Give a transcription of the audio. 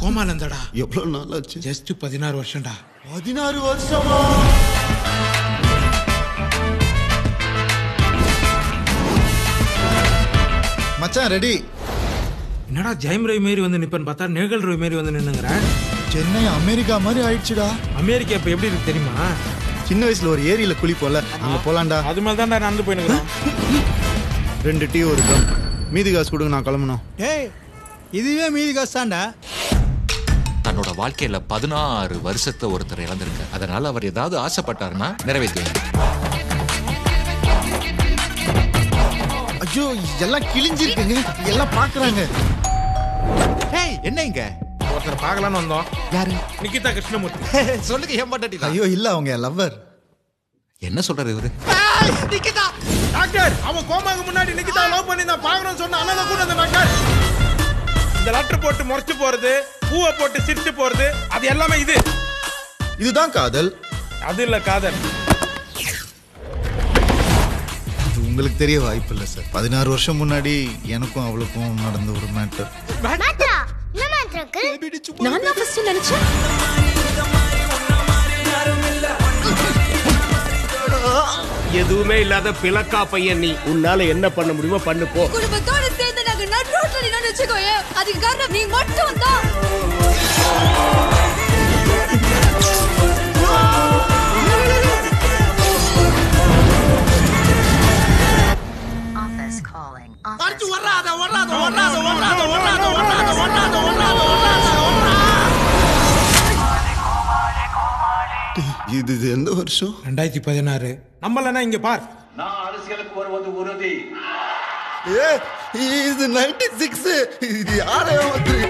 கோமால இருந்தாடா எவ்வளவு நாள் ஆச்சு ஜஸ்ட் பதினாறு வருஷம்டா பதினாறு வருஷமா மச்சான் ரெடி என்னடா ஜெயம் ரவி மாரி வந்து நிப்பேன்னு பார்த்தா நேகல் ரவி மாரி வந்து நின்னுங்கிறேன் சென்னை அமெரிக்கா மாதிரி ஆயிடுச்சுடா அமெரிக்கா இப்ப எப்படி இருக்கு தெரியுமா சின்ன வயசுல ஒரு ஏரியில குளிப்போம்ல அங்க போலாம்டா அது மேல தான்டா நடந்து போயினுக்கிறேன் ரெண்டு டீ ஒரு கம் மீதி காசு கொடுங்க நான் கிளம்பணும் டேய் இதுவே மீதி காசு தான்டா தன்னோட வாழ்க்கையில பதினாறு வருஷத்தை ஒருத்தர் இழந்திருக்கு அதனால அவர் ஏதாவது ஆசைப்பட்டாருன்னா நிறைவேற்றுவாங்க ஐயோ எல்லாம் கிழிஞ்சிருக்குங்க எல்லாம் பாக்குறாங்க ஏய் என்ன இங்க ஒருத்தர் பார்க்கலான்னு வந்தோம் யாரு நிகிதா கிருஷ்ணமூர்த்தி சொல்லுங்க ஏன் பண்ணி ஐயோ இல்ல அவங்க லவ்வர் என்ன சொல்றாரு இவரு டாக்டர் அவன் கோமாக்கு முன்னாடி நிக்கிதா லவ் பண்ணி நான் பார்க்கணும்னு சொன்ன அண்ணன் கூட அந்த டாக்டர் இந்த லெட்டர் போட்டு முறைச்சு போறது பூவை போட்டு சிரிச்சு போறது அது எல்லாமே இது இதுதான் காதல் அது இல்ல காதல் இது உங்களுக்கு தெரிய வாய்ப்பு இல்லை சார் பதினாறு வருஷம் முன்னாடி எனக்கும் அவளுக்கும் நடந்த ஒரு மேட்டர் மாத்ரா என்ன மாத்ரா அங்கிள் நான் தான் ஃபர்ஸ்ட் நினைச்சேன் எதுவுமே இல்லாத பிளக்கா பையன் நீ உன்னால என்ன பண்ண முடியுமோ பண்ணு போ குடும்பத்தோட சேர்ந்து நாங்க நட் ரோட்ல நின்னு வச்சுக்கோயே அதுக்கு காரணம் நீ மட்டும் தான் Office calling. இது இது எந்த வருஷம் ரெண்டாயிரத்தி பதினாறு நம்மளனா இங்க பார் நான் அரசியலுக்கு வருவது உறுதி ஏ இது நைன்டி சிக்ஸ் இது யாரையும்